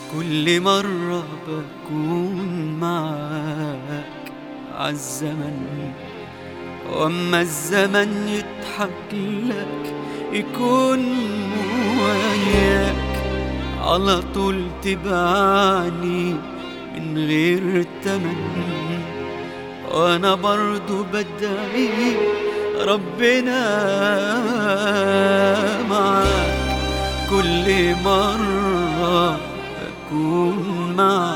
كل مرة بكون معاك عالزمن وأما الزمن يضحك لك يكون وياك على طول تبعني من غير تمن وأنا برضو بدعي ربنا معاك كل مرة أكون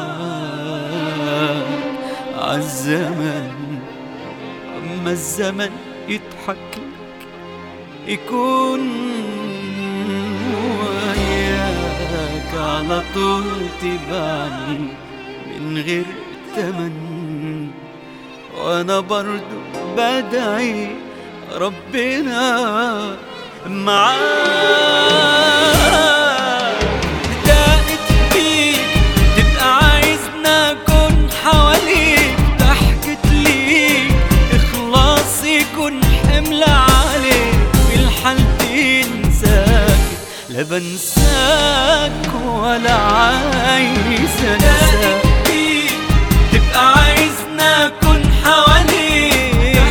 معاك عالزمن أما الزمن يضحك لك يكون وياك على طول تبعني من غير تمن وأنا برضو بدعي ربنا معاك دقت بيك تبقى عايزنا أكون حواليك ضحكت ليك إخلاص يكون حمل عليك في الحالتين انساك لا بنساك ولا عايز انساك تبقى عايزنا أكون حواليك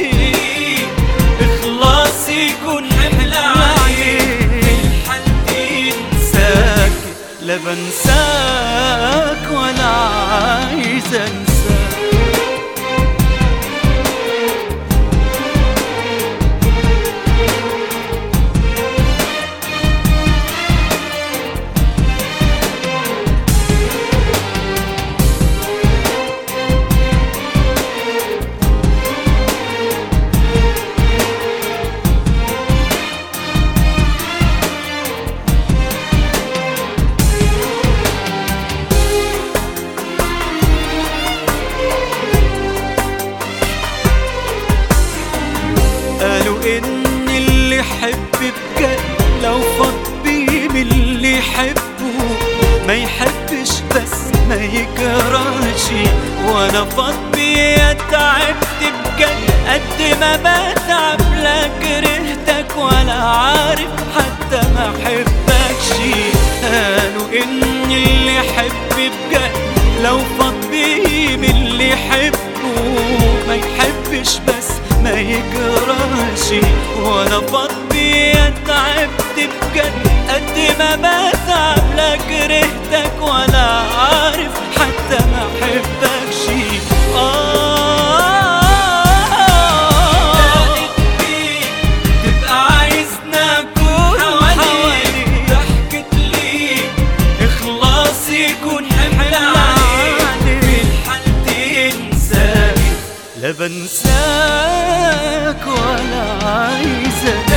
إخلاص يكون حمل عليك في الحالتين انساك لا بنساك ولا عايز انساك قالوا ان اللي يحب بجد لو فاض بيه من اللي يحبه ما يحبش بس ما يكرهش وانا فاض بيه تعبت بجد قد ما بتعب لا كرهتك ولا عارف حتى ما احبكش قالوا ان اللي يحب بجد لو فاض بيه من اللي يحبه ما يحبش بس ما يجراش وانا فاضي تعبت بجد قد ما بتعب لا كرهتك ولا عارف حتى ما احبكش تبقى عايزنا أكون حواليك ضحكت ليك إخلاص يكون حمل عليك في الحالتين انساك لا بنساك ولا عايز